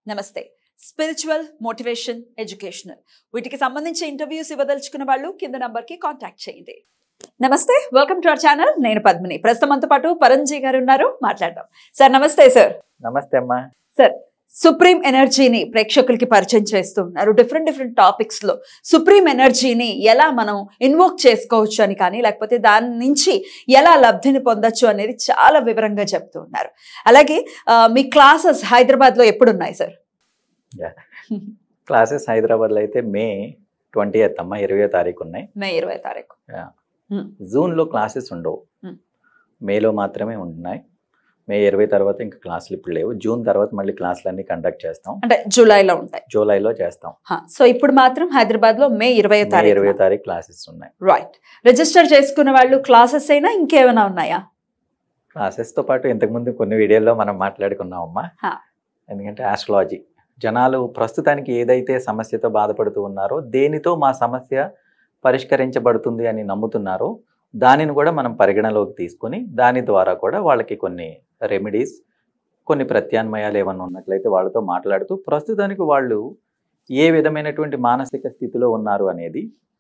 నమస్తే spiritual motivation educational వీటికి సంబంధించి ఇంటర్వ్యూస్ ఇవ్వదలుచుకున్న వాళ్ళు కింద నంబర్ కి కాంటాక్ట్ చేయండి నమస్తే వెల్కమ్ టు అవర్ ఛానల్ నేను పద్మిని ప్రస్తుతం మనతో పాటు పరంజీ గారు ఉన్నారు మాట్లాడదాం సార్ నమస్తే సార్ నమస్తే అమ్మా సార్ సుప్రీం ఎనర్జీని ప్రేక్షకులకి పరిచయం చేస్తూ ఉన్నారు డిఫరెంట్ డిఫరెంట్ టాపిక్స్ లో సుప్రీం ఎనర్జీని ఎలా మనం ఇన్వోక్ చేసుకోవచ్చు అని కానీ లేకపోతే దాని నుంచి ఎలా లబ్ధిని పొందొచ్చు అనేది చాలా వివరంగా చెప్తూ ఉన్నారు అలాగే ఆ, మీ క్లాసెస్ హైదరాబాద్ లో ఎప్పుడు ఉన్నాయి సార్ క్లాసెస్ హైదరాబాద్లో అయితే మే ట్వంటీ ఎయిత్ అమ్మా ఇరవై తారీఖు ఉన్నాయి మే ఇరవై తారీఖు జూన్లో క్లాసెస్ ఉండవు Hmm. మేలో మాత్రమే ఉన్నాయి మే ఇరవై తర్వాత ఇంకా క్లాసులు ఇప్పుడు లేవు జూన్ తర్వాత మళ్ళీ క్లాసులు అన్ని కండక్ట్ చేస్తాం అంటే జూలైలో ఉంటాయి జూలైలో చేస్తాం హా, సో ఇప్పుడు మాత్రం హైదరాబాద్ లో మే ఇరవై మే ఇరవై తారీఖు తారీఖు క్లాసెస్ ఉన్నాయి రైట్ రిజిస్టర్ చేసుకున్న వాళ్ళు క్లాసెస్ అయినా ఇంకేమైనా ఉన్నాయా క్లాసెస్తో పాటు ఇంతకుముందు కొన్ని వీడియోల్లో మనం మాట్లాడుకున్నాం అమ్మా Huh. ఎందుకంటే ఆస్ట్రాలజీ జనాలు ప్రస్తుతానికి ఏదైతే సమస్యతో బాధపడుతూ ఉన్నారో దేనితో మా సమస్య పరిష్కరించబడుతుంది అని నమ్ముతున్నారో దానిని కూడా మనం పరిగణలోకి తీసుకొని దాని ద్వారా కూడా వాళ్ళకి కొన్ని రెమెడీస్ కొన్ని ప్రత్యామ్నాయాలు ఏమన్నా ఉన్నట్లయితే వాళ్ళతో మాట్లాడుతూ ప్రస్తుతానికి వాళ్ళు ఏ విధమైనటువంటి మానసిక స్థితిలో ఉన్నారు అనేది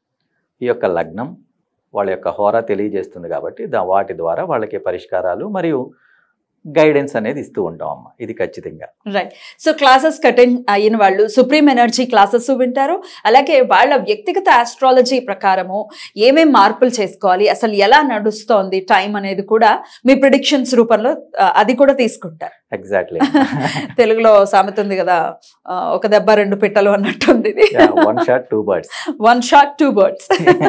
ఈ యొక్క లగ్నం వాళ్ళ యొక్క హోరా తెలియజేస్తుంది కాబట్టి దా వాటి ద్వారా వాళ్ళకి పరిష్కారాలు మరియు గైడెన్స్ అనేది ఇస్తూ ఉంటాం అమ్మ ఇది ఖచ్చితంగా రైట్ సో క్లాసెస్ అటెండ్ అయిన వాళ్ళు సుప్రీం ఎనర్జీ క్లాసెస్ వింటారు అలాగే వాళ్ళ వ్యక్తిగత ఆస్ట్రాలజీ ప్రకారము ఏమేం మార్పులు చేసుకోవాలి అసలు ఎలా నడుస్తోంది టైం అనేది కూడా మీ ప్రిడిక్షన్స్ రూపంలో ఆ, అది కూడా తీసుకుంటారు ఎగ్జాక్ట్లీ తెలుగులో సామెత ఉంది కదా ఆ, ఒక దెబ్బ రెండు పిట్టలు అన్నట్టుంది ఇది one shot two birds one shot two birds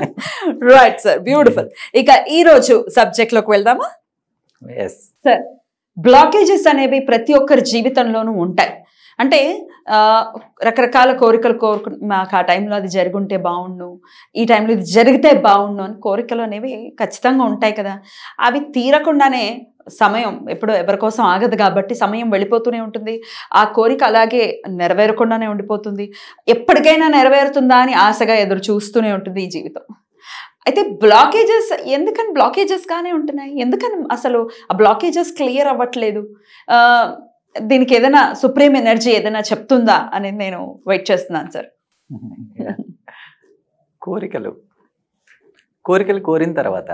right sir beautiful ఇక ఈ రోజు సబ్జెక్ట్ లోకి వెళ్దామా ఎస్ సార్ బ్లాకేజెస్ అనేవి ప్రతి ఒక్కరి జీవితంలోనూ ఉంటాయి అంటే ఆ, రకరకాల కోరికలు కోరుకు మాకు ఆ టైంలో అది జరుగుంటే బాగుండు ఈ టైంలో ఇది జరిగితే బాగుండు అని కోరికలు అనేవి ఖచ్చితంగా ఉంటాయి కదా అవి తీరకుండానే సమయం ఎప్పుడు ఎవరి కోసం ఆగదు కాబట్టి సమయం వెళ్ళిపోతూనే ఉంటుంది ఆ కోరిక అలాగే నెరవేరకుండానే ఉండిపోతుంది ఎప్పటికైనా నెరవేరుతుందా అని ఆశగా ఎదురు చూస్తూనే ఉంటుంది ఈ జీవితం అయితే బ్లాకేజెస్ ఎందుకని బ్లాకేజెస్ గానే ఉంటున్నాయి ఎందుకని అసలు ఆ బ్లాకేజెస్ క్లియర్ అవ్వట్లేదు ఆ, దీనికి ఏదైనా సుప్రీం ఎనర్జీ ఏదైనా చెప్తుందా అనేది నేను వెయిట్ చేస్తున్నాను సార్ కోరికలు కోరికలు కోరిన తర్వాత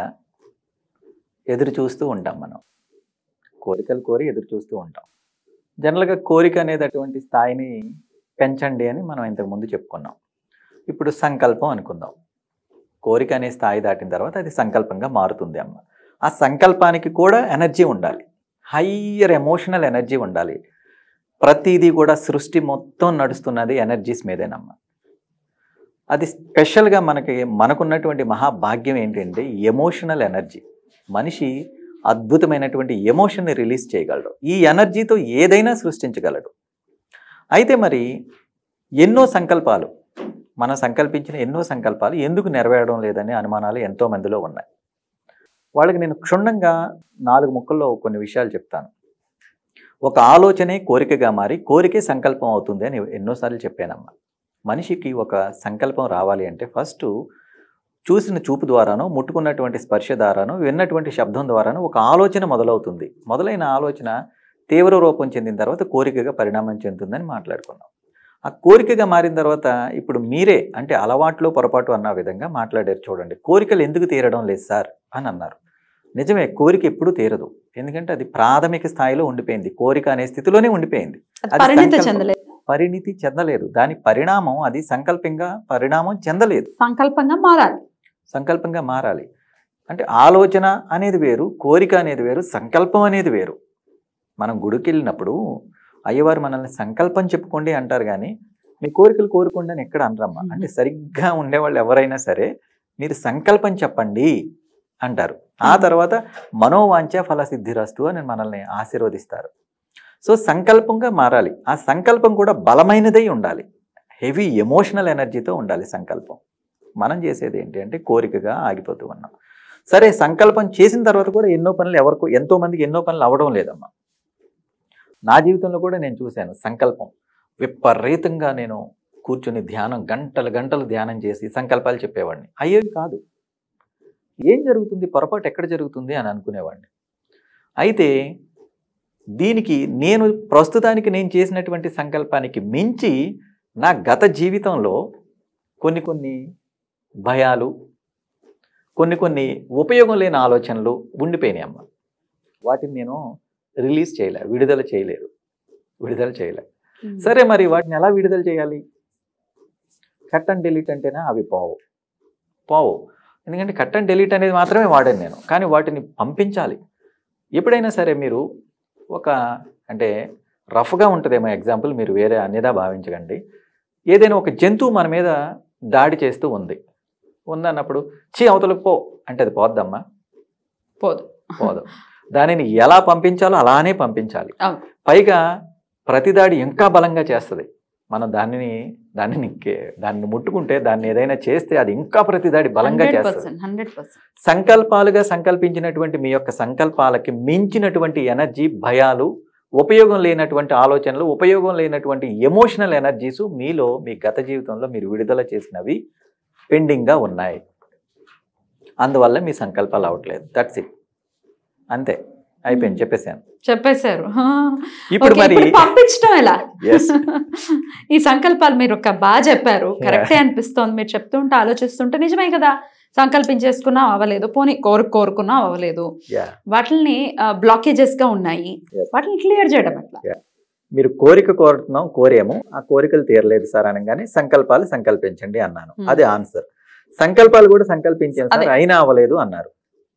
ఎదురు చూస్తూ ఉంటాం మనం కోరికలు కోరి ఎదురు చూస్తూ ఉంటాం జనరల్గా కోరిక అనేది అటువంటి స్థాయిని పెంచండి అని మనం ఇంతకు ముందు చెప్పుకున్నాం ఇప్పుడు సంకల్పం అనుకుందాం కోరిక అనే స్థాయి దాటిన తర్వాత అది సంకల్పంగా మారుతుంది అమ్మ ఆ సంకల్పానికి కూడా ఎనర్జీ ఉండాలి హయ్యర్ ఎమోషనల్ ఎనర్జీ ఉండాలి ప్రతిదీ కూడా సృష్టి మొత్తం నడుస్తున్నది ఎనర్జీస్ మీదేనమ్మా అది స్పెషల్గా మనకి మనకున్నటువంటి మహాభాగ్యం ఏంటంటే ఎమోషనల్ ఎనర్జీ మనిషి అద్భుతమైనటువంటి ఎమోషన్ని రిలీజ్ చేయగలడు ఈ ఎనర్జీతో ఏదైనా సృష్టించగలడు అయితే మరి ఎన్నో సంకల్పాలు మనం సంకల్పించిన ఎన్నో సంకల్పాలు ఎందుకు నెరవేరడం లేదనే అనుమానాలు ఎంతో మందిలో ఉన్నాయి వాళ్ళకి నేను క్షుణ్ణంగా నాలుగు ముక్కల్లో కొన్ని విషయాలు చెప్తాను ఒక ఆలోచనే కోరికగా మారి కోరికే సంకల్పం అవుతుంది అని ఎన్నోసార్లు చెప్పానమ్మా మనిషికి ఒక సంకల్పం రావాలి అంటే ఫస్ట్ చూసిన చూపు ద్వారానో ముట్టుకున్నటువంటి స్పర్శ ద్వారానో విన్నటువంటి శబ్దం ద్వారానో ఒక ఆలోచన మొదలవుతుంది మొదలైన ఆలోచన తీవ్ర రూపం చెందిన తర్వాత కోరికగా పరిణామం చెందుతుందని మాట్లాడుకున్నాం ఆ కోరికగా మారిన తర్వాత ఇప్పుడు మీరే అంటే అలవాట్లో పొరపాటు అన్న విధంగా మాట్లాడారు చూడండి కోరికలు ఎందుకు తీరడం లేదు సార్ అని అన్నారు నిజమే కోరిక ఎప్పుడూ తీరదు ఎందుకంటే అది ప్రాథమిక స్థాయిలో ఉండిపోయింది కోరిక అనే స్థితిలోనే ఉండిపోయింది అది అది పరిణితి సంకల్పం. చెందలేదు పరిణితి చెందలేదు దాని పరిణామం అది సంకల్పంగా పరిణామం చెందలేదు సంకల్పంగా మారాలి సంకల్పంగా మారాలి అంటే ఆలోచన అనేది వేరు కోరిక అనేది వేరు సంకల్పం అనేది వేరు మనం గుడికి వెళ్ళినప్పుడు అయ్యవారు మనల్ని సంకల్పం చెప్పుకోండి అంటారు కానీ మీ కోరికలు కోరుకోండి అని ఎక్కడ అనరమ్మా అంటే సరిగ్గా ఉండేవాళ్ళు ఎవరైనా సరే మీరు సంకల్పం చెప్పండి అంటారు ఆ తర్వాత మనోవాంఛ ఫల సిద్ధిరస్తు అని మనల్ని ఆశీర్వదిస్తారు సో సంకల్పంగా మారాలి ఆ సంకల్పం కూడా బలమైనదై ఉండాలి హెవీ ఎమోషనల్ ఎనర్జీతో ఉండాలి సంకల్పం మనం చేసేది ఏంటి అంటే కోరికగా ఆగిపోతూ ఉన్నాం సరే సంకల్పం చేసిన తర్వాత కూడా ఎన్నో పనులు ఎవరికో ఎంతో మందికి ఎన్నో పనులు అవ్వడం లేదమ్మా నా జీవితంలో కూడా నేను చూశాను సంకల్పం విపరీతంగా నేను కూర్చొని ధ్యానం గంటలు గంటలు ధ్యానం చేసి సంకల్పాలు చెప్పేవాడిని అయ్యేవి కాదు ఏం జరుగుతుంది పొరపాటు ఎక్కడ జరుగుతుంది అని అనుకునేవాడిని అయితే దీనికి నేను ప్రస్తుతానికి నేను చేసినటువంటి సంకల్పానికి మించి నా గత జీవితంలో కొన్ని కొన్ని భయాలు కొన్ని కొన్ని ఉపయోగం లేని ఆలోచనలు ఉండిపోయినాయి అమ్మ వాటిని నేను రిలీజ్ చేయలే విడుదల చేయలేదు విడుదల చేయలే సరే మరి వాటిని ఎలా విడుదల చేయాలి కట్ అండ్ డెలీట్ అంటేనే అవి పోవు పోవు ఎందుకంటే కట్ అండ్ డెలీట్ అనేది మాత్రమే వాడాను నేను కానీ వాటిని పంపించాలి ఎప్పుడైనా సరే మీరు ఒక అంటే రఫ్గా ఉంటుందేమో ఎగ్జాంపుల్ మీరు వేరే అన్నిదా భావించకండి ఏదైనా ఒక జంతువు మన మీద దాడి చేస్తూ ఉంది ఉందన్నప్పుడు చీ అవతలకు పో అంటే అది పోద్దమ్మా పోదు పోదు దానిని ఎలా పంపించాలో అలానే పంపించాలి అవును. పైగా ప్రతిదాడి ఇంకా బలంగా చేస్తుంది మనం దానిని దానిని కే- దాన్ని ముట్టుకుంటే దాన్ని ఏదైనా చేస్తే అది ఇంకా ప్రతిదాడి బలంగా హండ్రెడ్ చేస్తుంది పర్సెంట్ హండ్రెడ్ పర్సెంట్ సంకల్పాలుగా సంకల్పించినటువంటి మీ యొక్క సంకల్పాలకి మించినటువంటి ఎనర్జీ భయాలు ఉపయోగం లేనటువంటి ఆలోచనలు ఉపయోగం లేనటువంటి ఎమోషనల్ ఎనర్జీస్ మీలో మీ గత జీవితంలో మీరు విడుదల చేసినవి పెండింగ్గా ఉన్నాయి అందువల్ల మీ సంకల్పాలు అవట్లేదు దట్స్ ఇట్ అంతే అయిపోయింది చెప్పేశాను చెప్పేశారు ఇప్పుడు Okay, మరి ఇప్పుడు పంపించడం ఎలా Yes. ఈ సంకల్పాలు మీరు ఒక బాగా చెప్పారు కరెక్టే అనిపిస్తోంది మీరు చెప్తుంటే ఆలోచిస్తుంటే నిజమే కదా సంకల్పించేసుకున్నాం అవ్వలేదు పోనీ కోరు కోరుకున్నాం అవ్వలేదు Yeah. వాటిని బ్లాకేజెస్ గా ఉన్నాయి Yes. వాటిని క్లియర్ చేయడం ఎట్లా మీరు కోరిక కోరుతున్నాం కోరేము ఆ కోరికలు తీరలేదు సార్ అనగానే సంకల్పాలు సంకల్పించండి అన్నాను Hmm. అది ఆన్సర్ సంకల్పాలు కూడా సంకల్పించాను సార్ అదే. అయినా అవ్వలేదు అన్నారు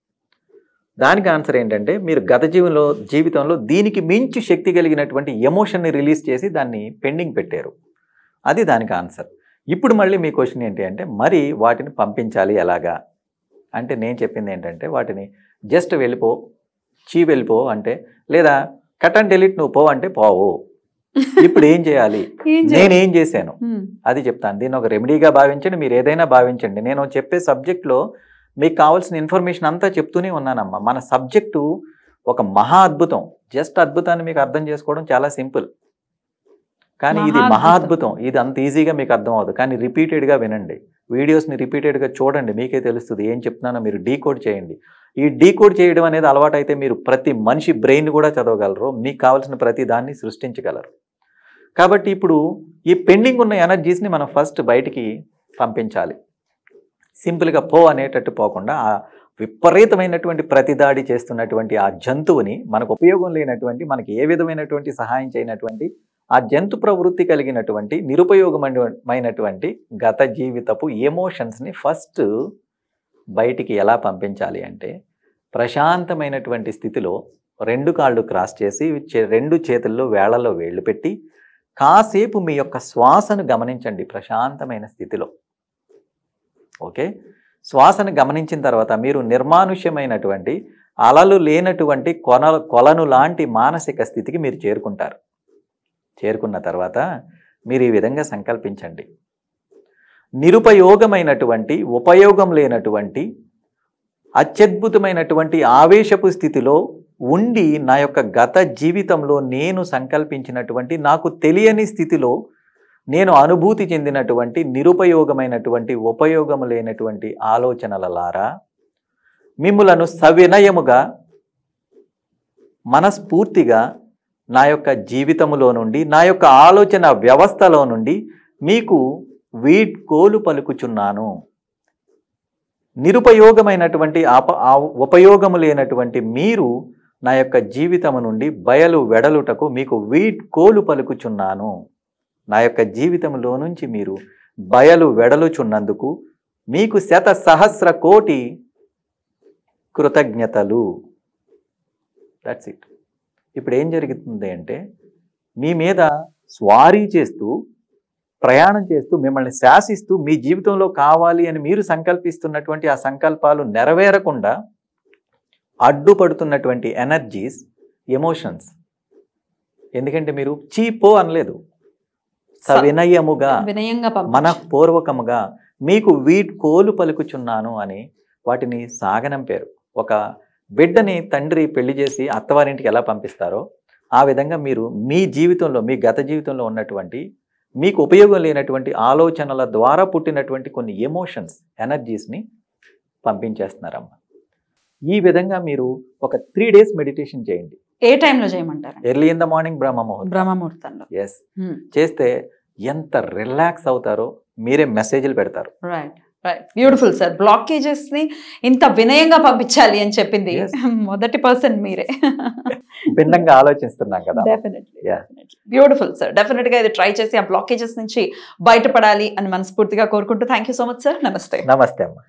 దానికి ఆన్సర్ ఏంటంటే మీరు గత జీవనంలో జీవితంలో దీనికి మించి శక్తి కలిగినటువంటి ఎమోషన్ని రిలీజ్ చేసి దాన్ని పెండింగ్ పెట్టారు అది దానికి ఆన్సర్ ఇప్పుడు మళ్ళీ మీ క్వశ్చన్ ఏంటి అంటే మరి వాటిని పంపించాలి ఎలాగా అంటే నేను చెప్పింది ఏంటంటే వాటిని జస్ట్ వెళ్ళిపో చీ వెళ్ళిపో అంటే లేదా కట్ అండ్ డెలిట్ నువ్వు పో అంటే పోవు ఇప్పుడు ఏం చేయాలి ఏం చేయాలి? నేనేం చేశాను Hmm. అది చెప్తాను దీన్ని ఒక రెమెడీగా భావించండి మీరు ఏదైనా భావించండి నేను చెప్పే సబ్జెక్ట్లో మీకు కావాల్సిన ఇన్ఫర్మేషన్ అంతా చెప్తూనే ఉన్నానమ్మా మన సబ్జెక్టు ఒక మహా అద్భుతం జస్ట్ అద్భుతాన్ని మీకు అర్థం చేసుకోవడం చాలా సింపుల్ కానీ ఇది మహా మహా అద్భుతం. అద్భుతం ఇది అంత ఈజీగా మీకు అర్థం అవ్వదు కానీ రిపీటెడ్గా వినండి వీడియోస్ని రిపీటెడ్గా చూడండి మీకే తెలుస్తుంది ఏం చెప్తున్నానో మీరు డీకోడ్ చేయండి ఈ డీకోడ్ చేయడం అనేది అలవాటు అయితే మీరు ప్రతి మనిషి బ్రెయిన్ కూడా చదవగలరు మీకు కావాల్సిన ప్రతి దాన్ని సృష్టించగలరు కాబట్టి ఇప్పుడు ఈ పెండింగ్ ఉన్న ఎనర్జీస్ని మనం ఫస్ట్ బయటికి పంపించాలి సింపుల్గా పో అనేటట్టు పోకుండా ఆ విపరీతమైనటువంటి ప్రతిదాడి చేస్తున్నటువంటి ఆ జంతువుని మనకు ఉపయోగం లేనటువంటి మనకి ఏ విధమైనటువంటి సహాయం చేయనటువంటి ఆ జంతు ప్రవృత్తి కలిగినటువంటి నిరుపయోగమైనటువంటి గత జీవితపు ఎమోషన్స్ని ఫస్ట్ బయటికి ఎలా పంపించాలి అంటే ప్రశాంతమైనటువంటి స్థితిలో రెండు కాళ్ళు క్రాస్ చేసి చే- రెండు చేతుల్లో వేళ్లలో వేళ్ళు పెట్టి కాసేపు మీ యొక్క శ్వాసను గమనించండి ప్రశాంతమైన స్థితిలో ఓకే శ్వాసను గమనించిన తర్వాత మీరు నిర్మానుష్యమైనటువంటి అలలు లేనటువంటి కొన కొలను లాంటి మానసిక స్థితికి మీరు చేరుకుంటారు చేరుకున్న తర్వాత మీరు ఈ విధంగా సంకల్పించండి నిరుపయోగమైనటువంటి ఉపయోగం లేనటువంటి అత్యద్భుతమైనటువంటి ఆవేశపు స్థితిలో ఉండి నా యొక్క గత జీవితంలో నేను సంకల్పించినటువంటి నాకు తెలియని స్థితిలో నేను అనుభూతి చెందినటువంటి నిరుపయోగమైనటువంటి ఉపయోగం లేనటువంటి ఆలోచనలలారా మిమ్ములను సవినయముగా మనస్ఫూర్తిగా నా యొక్క జీవితములో నుండి నా యొక్క ఆలోచన వ్యవస్థలో నుండి మీకు వీడ్కోలు పలుకుచున్నాను నిరుపయోగమైనటువంటి ఆప ఆ- ఉపయోగము లేనటువంటి మీరు నా యొక్క జీవితము నుండి బయలు వెడలుటకు మీకు వీడ్కోలు పలుకుచున్నాను నా యొక్క జీవితంలో నుంచి మీరు బయలు వెడలుచున్నందుకు మీకు శత సహస్ర కోటి కృతజ్ఞతలు దట్స్ ఇట్ ఇప్పుడు ఏం జరుగుతుంది అంటే మీ మీద స్వారీ చేస్తూ ప్రయాణం చేస్తూ మిమ్మల్ని శాసిస్తూ మీ జీవితంలో కావాలి అని మీరు సంకల్పిస్తున్నటువంటి ఆ సంకల్పాలు నెరవేరకుండా అడ్డుపడుతున్నటువంటి ఎనర్జీస్ ఎమోషన్స్ ఎందుకంటే మీరు చీపో అనలేదు సవినయముగా వినయంగా పంపించు. మనఃపూర్వకముగా మీకు వీడ్కోలు పలుకుచున్నాను అని వాటిని సాగనంపారు ఒక బిడ్డని తండ్రి పెళ్లి చేసి అత్తవారింటికి ఎలా పంపిస్తారో ఆ విధంగా మీరు మీ జీవితంలో మీ గత జీవితంలో ఉన్నటువంటి మీకు ఉపయోగం లేనటువంటి ఆలోచనల ద్వారా పుట్టినటువంటి కొన్ని ఎమోషన్స్ ఎనర్జీస్ని పంపించేస్తున్నారమ్మ ఈ విధంగా మీరు ఒక త్రీ డేస్ మెడిటేషన్ చేయండి ఏ టైంలో చేయమంటారు ఎర్లీ ఇన్ ద మార్నింగ్ బ్రహ్మ ముహూర్తం బ్రహ్మముహూర్తంలో ఎస్ చేస్తే ఎంత రిలాక్స్ అవుతారో మీరే మెసేజ్లు పెడతారు right right beautiful sir blockages ని ఇంత వినయంగా పంపించాలి అని చెప్పింది Yes. మొదటి పర్సన్ మీరే భిన్నంగా ఆలోచిస్తున్నాం కదా definitely Yeah. Beautiful sir definite గా ఇది ట్రై చేసి ఆ బ్లాకేజెస్ నుంచి బయటపడాలి అని మనస్ఫూర్తిగా కోరుకుంటూ thank you so much sir నమస్తే నమస్తే అమ్మ